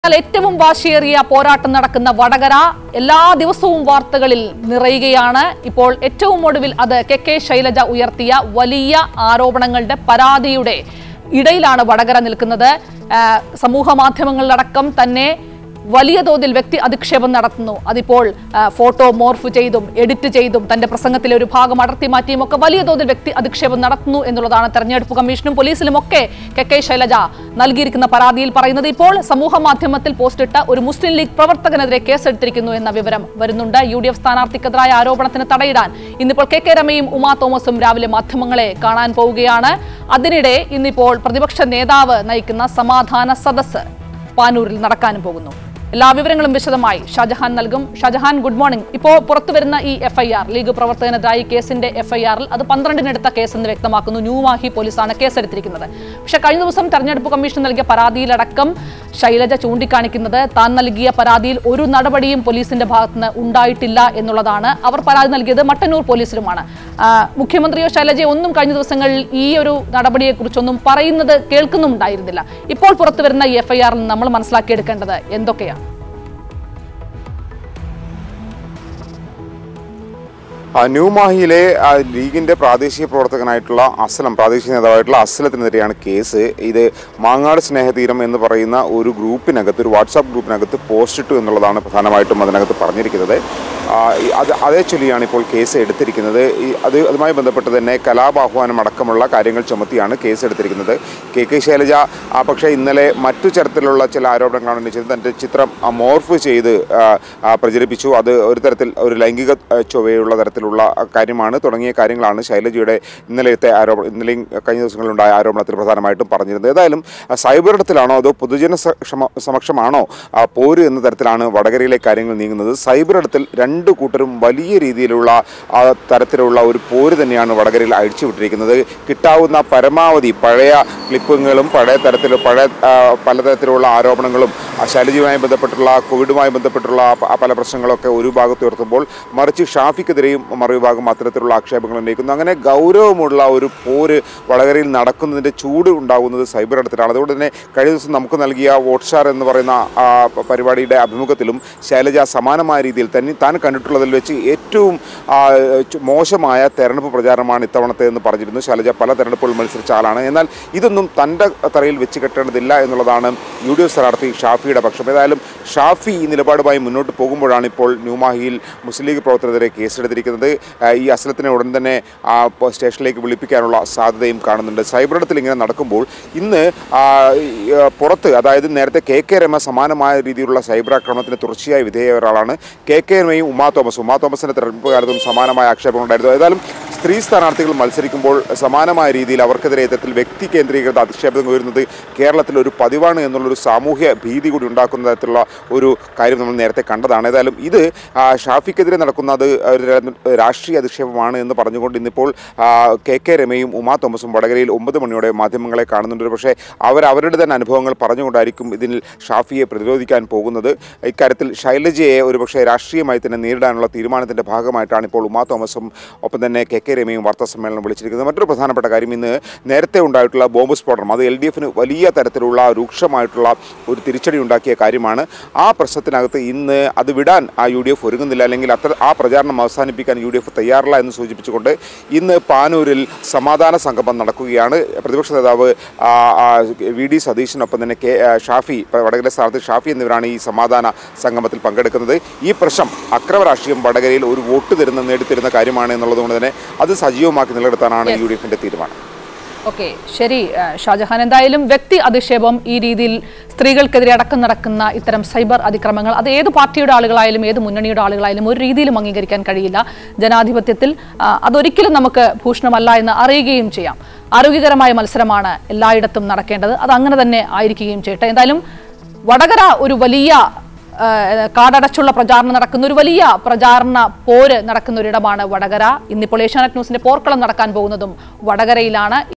എന്നാൽ ഏറ്റവും വാശിയേറിയ പോരാട്ടം നടക്കുന്ന വടകര എല്ലാ ദിവസവും വാർത്തകളിൽ നിറയുകയാണ് ഇപ്പോൾ ഏറ്റവും ഒടുവിൽ അത് കെ കെ ശൈലജ ഉയർത്തിയ വലിയ ആരോപണങ്ങളുടെ പരാതിയുടെ ഇടയിലാണ് വടകര നിൽക്കുന്നത് ആ, സമൂഹ മാധ്യമങ്ങളിലടക്കം തന്നെ വലിയ തോതിൽ വ്യക്തി അധിക്ഷേപം നടത്തുന്നു അതിപ്പോൾ ആ, ഫോട്ടോ മോർഫ് ചെയ്തും എഡിറ്റ് ചെയ്തും തന്റെ പ്രസംഗത്തിലെ ഒരു ഭാഗം അടർത്തി മാറ്റിയും ഒക്കെ വലിയ തോതിൽ വ്യക്തി അധിക്ഷേപം നടത്തുന്നു എന്നുള്ളതാണ് തെരഞ്ഞെടുപ്പ് കമ്മീഷനും പോലീസിലും ഒക്കെ കെ കെ ശൈലജ നൽകിയിരിക്കുന്ന പരാതിയിൽ പറയുന്നത് ഇപ്പോൾ സമൂഹ മാധ്യമത്തിൽ പോസ്റ്റിട്ട ഒരു മുസ്ലിം ലീഗ് പ്രവർത്തകനെതിരെ കേസെടുത്തിരിക്കുന്നു എന്ന വിവരം വരുന്നുണ്ട് യു ഡി എഫ് സ്ഥാനാർത്ഥിക്കെതിരായ ആരോപണത്തിന് തടയിടാൻ ഇന്നിപ്പോൾ കെ കെ രമയും ഉമാ തോമസും രാവിലെ മാധ്യമങ്ങളെ കാണാൻ പോവുകയാണ് അതിനിടെ ഇന്നിപ്പോൾ പ്രതിപക്ഷ നേതാവ് നയിക്കുന്ന സമാധാന സദസ്സ് പാനൂരിൽ നടക്കാനും പോകുന്നു എല്ലാ വിവരങ്ങളും വിശദമായി ഷാജഹാൻ നൽകും ഷാജഹാൻ ഗുഡ് മോർണിംഗ് ഇപ്പോൾ പുറത്തുവരുന്ന ഈ എഫ്ഐആർ ലീഗ് പ്രവർത്തകനെതിരായി കേസിന്റെ എഫ്ഐആറിൽ അത് പന്ത്രണ്ടിനെടുത്ത കേസെന്ന് വ്യക്തമാക്കുന്നു ന്യൂമാഹി പോലീസാണ് കേസെടുത്തിരിക്കുന്നത് പക്ഷെ കഴിഞ്ഞ ദിവസം തെരഞ്ഞെടുപ്പ് കമ്മീഷൻ നൽകിയ പരാതിയിലടക്കം ശൈലജ ചൂണ്ടിക്കാണിക്കുന്നത് താൻ നൽകിയ പരാതിയിൽ ഒരു നടപടിയും പോലീസിന്റെ ഭാഗത്തുനിന്ന് ഉണ്ടായിട്ടില്ല എന്നുള്ളതാണ് അവർ പരാതി നൽകിയത് മട്ടന്നൂർ പോലീസിലുമാണ് ആ, മുഖ്യമന്ത്രിയോ ശൈലജയോ ഒന്നും കഴിഞ്ഞ ദിവസങ്ങളിൽ ഈ ഒരു നടപടിയെക്കുറിച്ചൊന്നും പറയുന്നത് കേൾക്കുന്നുണ്ടായിരുന്നില്ല ഇപ്പോൾ പുറത്തുവരുന്ന ഈ എഫ്ഐആറിൽ നമ്മൾ മനസ്സിലാക്കിയെടുക്കേണ്ടത് എന്തൊക്കെയാണ് ആ, ന്യൂമാഹിയിലെ ആ, ലീഗിന്റെ പ്രാദേശിക പ്രവർത്തകനായിട്ടുള്ള അസ്ലം പ്രാദേശിക നേതാവായിട്ടുള്ള അസ്ലത്തിനെതിരെയാണ് കേസ് ഇത് മാങ്ങാട് സ്നേഹതീരം എന്ന് പറയുന്ന ഒരു ഗ്രൂപ്പിനകത്ത് ഒരു വാട്സാപ്പ് ഗ്രൂപ്പിനകത്ത് പോസ്റ്റ് ഇട്ടു എന്നുള്ളതാണ് പ്രധാനമായിട്ടും അതിനകത്ത് പറഞ്ഞിരിക്കുന്നത് ആ, ഈ അത് അതേ ചൊല്ലിയാണ് ഇപ്പോൾ കേസ് എടുത്തിരിക്കുന്നത് ഈ അത് അതുമായി ബന്ധപ്പെട്ട് തന്നെ കലാപാഹ്വാനം അടക്കമുള്ള കാര്യങ്ങൾ ചുമത്തിയാണ് കേസ് എടുത്തിരിക്കുന്നത് കെ കെ ശൈലജ ആ, പക്ഷേ ഇന്നലെ മറ്റു തരത്തിലുള്ള ചില ആരോപണങ്ങളാണ് ഉന്നയിച്ചത് തൻ്റെ ചിത്രം ആ, മോർഫ് ചെയ്ത് ആ, ആ, പ്രചരിപ്പിച്ചു അത് ഒരു തരത്തിൽ ഒരു ലൈംഗിക ആ, ചൊവ്വയുള്ള തരത്തിലുള്ള കാര്യമാണ് തുടങ്ങിയ കാര്യങ്ങളാണ് ശൈലജയുടെ ഇന്നലത്തെ ആരോപണം ഇന്നലെയും കഴിഞ്ഞ ദിവസങ്ങളിലുണ്ടായ ആരോപണത്തിൽ പ്രധാനമായിട്ടും പറഞ്ഞിരുന്നത് ഏതായാലും ആ, സൈബർ ഇടത്തിലാണോ അതോ പൊതുജന സ- ക്ഷമ- സമക്ഷമാണോ ആ, പോര് എന്ന തരത്തിലാണ് വടകരയിലെ കാര്യങ്ങൾ നീങ്ങുന്നത് സൈബർ ഇടത്തിൽ രണ്ട് കൂട്ടരും വലിയ രീതിയിലുള്ള ആ, തരത്തിലുള്ള ഒരു പോര് തന്നെയാണ് വടകരയിൽ അഴിച്ചുവിട്ടിരിക്കുന്നത് കിട്ടാവുന്ന പരമാവധി പഴയ ക്ലിപ്പുകളും പഴയ തരത്തിൽ പഴയ ആ, പലതരത്തിലുള്ള ആരോപണങ്ങളും ആ, ശൈലജയുമായി ബന്ധപ്പെട്ടുള്ള കോവിഡുമായി ബന്ധപ്പെട്ടുള്ള ആ പ- ആ പല പ്രശ്നങ്ങളൊക്കെ ഒരു ഭാഗത്ത് ഉയർത്തുമ്പോൾ മറിച്ച് ഷാഫിക്കെതിരെയും മറുവിഭാഗം അത്തരത്തിലുള്ള ആക്ഷേപങ്ങൾ ഉന്നയിക്കുന്നു അങ്ങനെ ഗൗരവമുള്ള ഒരു പോര് വടകരയിൽ നടക്കുന്നതിൻ്റെ ചൂട് ഉണ്ടാകുന്നത് സൈബർ ഇടത്തിലാണ് അതുകൊണ്ട് തന്നെ കഴിഞ്ഞ ദിവസം നമുക്ക് നൽകിയ വോട്ട്ഷാർ എന്ന് പറയുന്ന ആ, പ- പരിപാടിയുടെ അഭിമുഖത്തിലും ശൈലജ സമാനമായ രീതിയിൽ തന്നെ താൻ കണ്ടിട്ടുള്ളതിൽ വെച്ച് ഏറ്റവും ആ, ചു- മോശമായ തെരഞ്ഞെടുപ്പ് പ്രചാരണമാണ് ഇത്തവണത്തെ എന്ന് പറഞ്ഞിരുന്നു ശൈലജ പല തെരഞ്ഞെടുപ്പുകൾ മത്സരിച്ച ആളാണ് എന്നാൽ ഇതൊന്നും തൻ്റെ തറയിൽ വെച്ച് കെട്ടേണ്ടതില്ല എന്നുള്ളതാണ് യു ഡി എഫ് സ്ഥാനാർത്ഥി ഷാഫിയുടെ പക്ഷം ഏതായാലും ഷാഫി ഈ നിലപാടുമായി മുന്നോട്ട് പോകുമ്പോഴാണ് ഇപ്പോൾ ന്യൂമാഹിയിൽ മുസ്ലിം ലീഗ് പ്രവർത്തകരെതിരെ കേസെടുത്തിരിക്കുന്നത് ആ, ഈ അസ്ലത്തിനെ ഉടൻ തന്നെ ആ, പ- സ്റ്റേഷനിലേക്ക് വിളിപ്പിക്കാനുള്ള സാധ്യതയും കാണുന്നുണ്ട് സൈബർ ഇടത്തിൽ ഇങ്ങനെ നടക്കുമ്പോൾ ഇന്ന് ആ, ഈ, ആ, പുറത്ത് അതായത് നേരത്തെ കെ കെ രമ സമാനമായ രീതിയിലുള്ള സൈബർ ആക്രമണത്തിന് തുടർച്ചയായി വിധേയ ഒരാളാണ് കെ കെ രമയും ഉമാ തോമസ് ഉമാ തോമസിന്റെ തെരഞ്ഞെടുപ്പ് കാലത്തും സമാനമായ ആക്ഷേപങ്ങളുണ്ടായിരുന്നു ഏതായാലും സ്ത്രീ സ്ഥാനാർത്ഥികൾ മത്സരിക്കുമ്പോൾ സമാനമായ രീതിയിൽ അവർക്കെതിരെ ഇത്തരത്തിൽ വ്യക്തി കേന്ദ്രീകൃത അധിക്ഷേപം ഉയരുന്നത് കേരളത്തിൽ ഒരു പതിവാണ് എന്നുള്ളൊരു സാമൂഹ്യ ഭീതി കൂടി ഉണ്ടാക്കുന്ന തരത്തിലുള്ള ഒരു കാര്യം നമ്മൾ നേരത്തെ കണ്ടതാണ് ഏതായാലും ഇത് ആ, ഷാഫിക്കെതിരെ നടക്കുന്നത് ഒരു ര- രാഷ്ട്രീയ അധിക്ഷേപമാണ് എന്ന് പറഞ്ഞുകൊണ്ട് ഇന്നിപ്പോൾ ആ, കെ കെ രമയും ഉമാ തോമസും വടകരയിൽ ഒമ്പത് മണിയോടെ മാധ്യമങ്ങളെ കാണുന്നുണ്ട് പക്ഷേ അവർ അവരുടെ തന്നെ അനുഭവങ്ങൾ പറഞ്ഞുകൊണ്ടായിരിക്കും ഇതിൽ ഷാഫിയെ പ്രതിരോധിക്കാൻ പോകുന്നത് ഇക്കാര്യത്തിൽ ശൈലജയെ ഒരുപക്ഷെ രാഷ്ട്രീയമായി തന്നെ നേരിടാനുള്ള തീരുമാനത്തിൻ്റെ ഭാഗമായിട്ടാണ് ഇപ്പോൾ ഉമാ തോമസും ഒപ്പം തന്നെ കെ കെ രമയും വാർത്താ സമ്മേളനം വിളിച്ചിരിക്കുന്നത് മറ്റൊരു പ്രധാനപ്പെട്ട കാര്യം ഇന്ന് നേരത്തെ ഉണ്ടായിട്ടുള്ള ബോംബ് സ്ഫോടനം അത് എൽ ഡി എഫിന് വലിയ തരത്തിലുള്ള രൂക്ഷമായിട്ടുള്ള ഒരു തിരിച്ചടി ഉണ്ടാക്കിയ കാര്യമാണ് ആ പ്രശ്നത്തിനകത്ത് ഇന്ന് അത് വിടാൻ ആ യു ഡി എഫ് ഒരുങ്ങുന്നില്ല അല്ലെങ്കിൽ അത്ര ആ പ്രചാരണം അവസാനിപ്പിക്കാൻ യു ഡി എഫ് തയ്യാറില്ല എന്ന് സൂചിപ്പിച്ചുകൊണ്ട് ഇന്ന് പാനൂരിൽ സമാധാന സംഗമം നടക്കുകയാണ് പ്രതിപക്ഷ നേതാവ് ആ, ആ, വി ഡി സതീശനൊപ്പം തന്നെ കെ ആ, ഷാഫി വടകര സ്ഥാനത്ത് ഷാഫി എന്നിവരാണ് ഈ സമാധാന സംഗമത്തിൽ പങ്കെടുക്കുന്നത് ഈ പ്രശ്നം അക്രമ രാഷ്ട്രീയം വടകരയിൽ ഒരു വോട്ട് തരുന്ന നേടിത്തരുന്ന കാര്യമാണ് എന്നുള്ളതുകൊണ്ട് തന്നെ അത് സജീവമാക്കി നിലനിർത്താനാണ് യു ഡി എഫിന്റെ തീരുമാനം ഓക്കെ ശരി ആ, ഷാജഹാൻ എന്തായാലും വ്യക്തി അധിക്ഷേപം ഈ രീതിയിൽ സ്ത്രീകൾക്കെതിരെ അടക്കം നടക്കുന്ന ഇത്തരം സൈബർ അതിക്രമങ്ങൾ അത് ഏത് പാർട്ടിയുടെ ആളുകളായാലും ഏത് മുന്നണിയുടെ ആളുകളായാലും ഒരു രീതിയിലും അംഗീകരിക്കാൻ കഴിയില്ല ജനാധിപത്യത്തിൽ ആ, അതൊരിക്കലും നമുക്ക് ഭൂഷണമല്ല എന്ന് അറിയുകയും ചെയ്യാം ആരോഗ്യകരമായ മത്സരമാണ് എല്ലായിടത്തും നടക്കേണ്ടത് അത് അങ്ങനെ തന്നെ ആയിരിക്കുകയും ചെയ്യട്ടെ എന്തായാലും വടകര ഒരു വലിയ ആ, കാടടച്ചുള്ള പ്രചാരണം നടക്കുന്ന ഒരു വലിയ പ്രചാരണ പോര് നടക്കുന്ന ഒരിടമാണ് വടകര ഇന്നിപ്പോൾ ഏഷ്യാനെറ്റ് ന്യൂസിന്റെ പോർക്കളം നടക്കാൻ പോകുന്നതും വടകരയിലാണ്